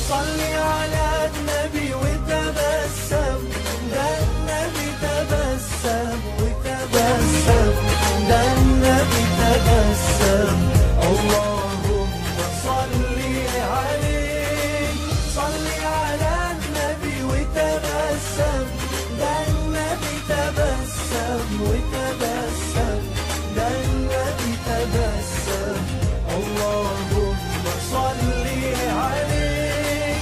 صلي على النبي وتبسم ده النبي تبسم وتبسم ده النبي تبسم اللهم صلي عليه صلي على النبي وتبسم ده النبي تبسم وتبسم ده النبي تبسم اللهم صلي عليه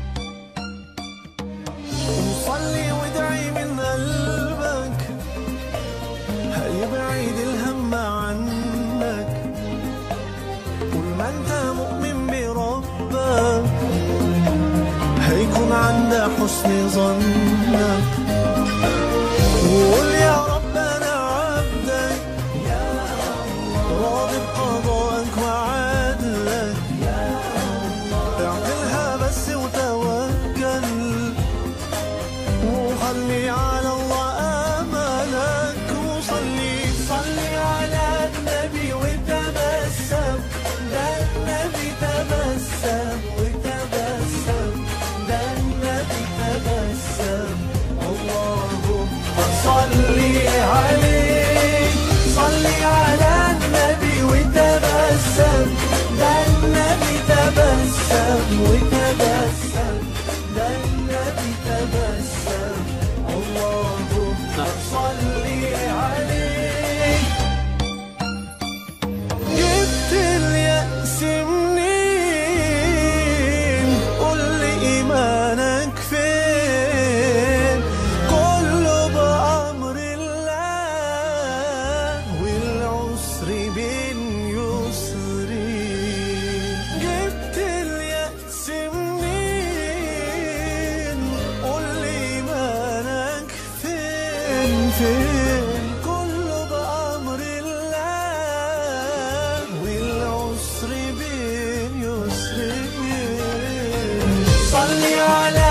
وصلي وادعي من قلبك هيبعد الهم عنك طول ما انت مؤمن بربك هيكون عند حسن ظنك وقول يا رب انا عبدك راضي بقضائك وعدلك اعملها بس وتوكل وخلي على الله املك وصلي صلي على النبي وتبسم ده النبي تبسم وتبسم ده النبي تبسم اللهم صلي عليه صلي على النبي وتبسم ده النبي تبسم وتبسم ده النبي تبسم اللهم صلي عليه جبت اليأس منين قول لي إيمانك فين كله بأمر الله والعسر بين يسرين جبت اليأس منين قول لي إيمانك فين فين كله بأمر الله والعسر بين يسرين صلي على